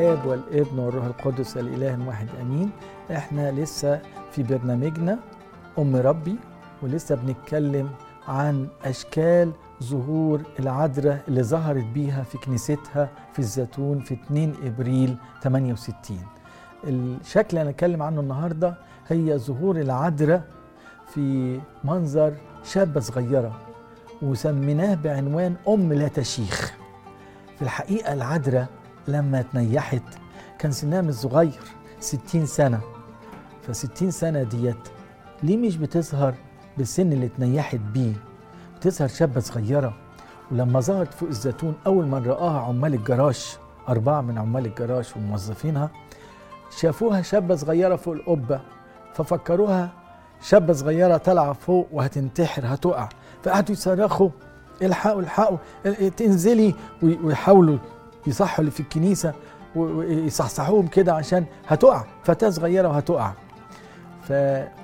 الاب والابن والروح القدس الاله واحد امين احنا لسه في برنامجنا ام ربي ولسه بنتكلم عن اشكال ظهور العذراء اللي ظهرت بيها في كنيستها في الزيتون في 2 ابريل 68 الشكل اللي هنتكلم عنه النهارده هي ظهور العذراء في منظر شابه صغيره وسميناه بعنوان ام لا تشيخ في الحقيقه العذراء لما تنيحت كان سنها مش صغير ستين سنة فستين سنة ديت ليه مش بتظهر بالسن اللي تنيحت بيه بتظهر شابة صغيرة ولما ظهرت فوق الزيتون أول ما رآها عمال الجراش أربعة من عمال الجراش وموظفينها شافوها شابة صغيرة فوق القبة ففكروها شابة صغيرة طالعة فوق وهتنتحر هتقع فقعدوا يصرخوا الحقوا الحقوا تنزلي ويحاولوا يصحوا اللي في الكنيسه ويصحصحوهم كده عشان هتقع فتاه صغيره وهتقع ف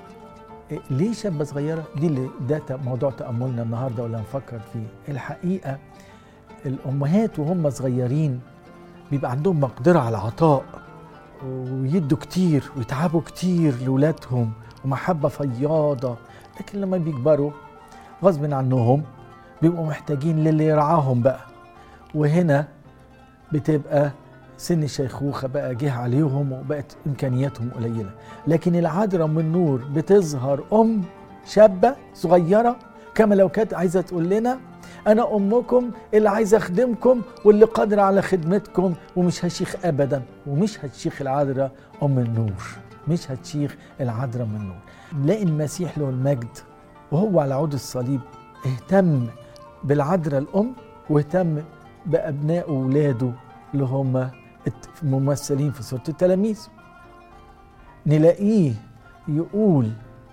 ليه شابه صغيره دي اللي ده موضوع تاملنا النهارده ولا نفكر فيه الحقيقه الامهات وهم صغيرين بيبقى عندهم مقدره على العطاء ويدوا كتير ويتعبوا كتير لاولادهم ومحبه فياضه لكن لما بيكبروا غصب عنهم بيبقوا محتاجين للي يرعاهم بقى وهنا بتبقى سن الشيخوخة بقى جه عليهم وبقت إمكانياتهم قليلة لكن العذراء من نور بتظهر أم شابة صغيرة كما لو كانت عايزة تقول لنا أنا أمكم اللي عايزة أخدمكم واللي قادرة على خدمتكم ومش هشيخ أبدا ومش هتشيخ العذراء أم النور مش هتشيخ العذراء من نور نلاقي المسيح له المجد وهو على عود الصليب اهتم بالعذراء الأم واهتم بأبناء ولاده اللي هم ممثلين في سورة التلاميذ نلاقيه يقول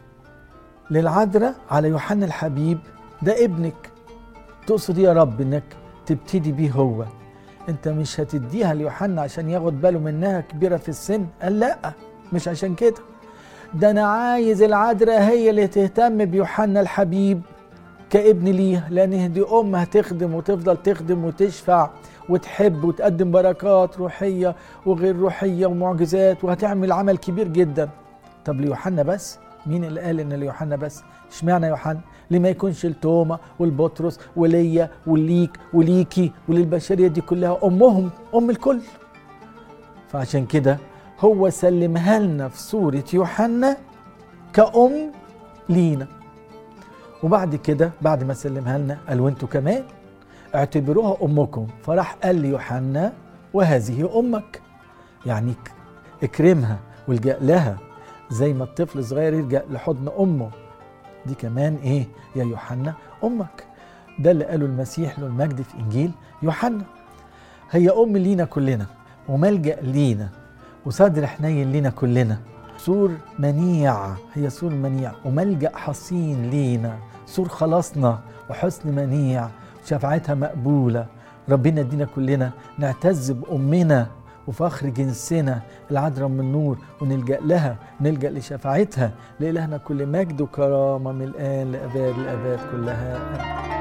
للعذراء على يوحنا الحبيب ده ابنك تقصد يا رب انك تبتدي بيه هو انت مش هتديها ليوحنا عشان ياخد باله منها كبيرة في السن قال لا مش عشان كده ده انا عايز العذراء هي اللي تهتم بيوحنا الحبيب كابن ليها لان دي ام هتخدم وتفضل تخدم وتشفع وتحب وتقدم بركات روحيه وغير روحيه ومعجزات وهتعمل عمل كبير جدا طب ليوحنا بس مين اللي قال ان ليوحنا بس اشمعنى يوحنا ليه ما يكونش لتوما والبطرس وليا وليك وليكي وللبشريه دي كلها امهم ام الكل فعشان كده هو سلمها لنا في صوره يوحنا كأم لينا وبعد كده بعد ما سلمها لنا قال وانتوا كمان اعتبروها امكم فراح قال ليوحنا وهذه امك يعني اكرمها والجا لها زي ما الطفل الصغير يلجا لحضن امه دي كمان ايه يا يوحنا امك ده اللي قاله المسيح له المجد في انجيل يوحنا هي ام لينا كلنا وملجا لينا وصدر حنين لينا كلنا سور منيع هي سور منيع وملجا حصين لينا سور خلاصنا وحسن منيع شفاعتها مقبوله ربنا يدينا كلنا نعتز بامنا وفخر جنسنا العذراء من النور ونلجا لها نلجا لشفاعتها لالهنا كل مجد وكرامه من الان لاباد الاباد كلها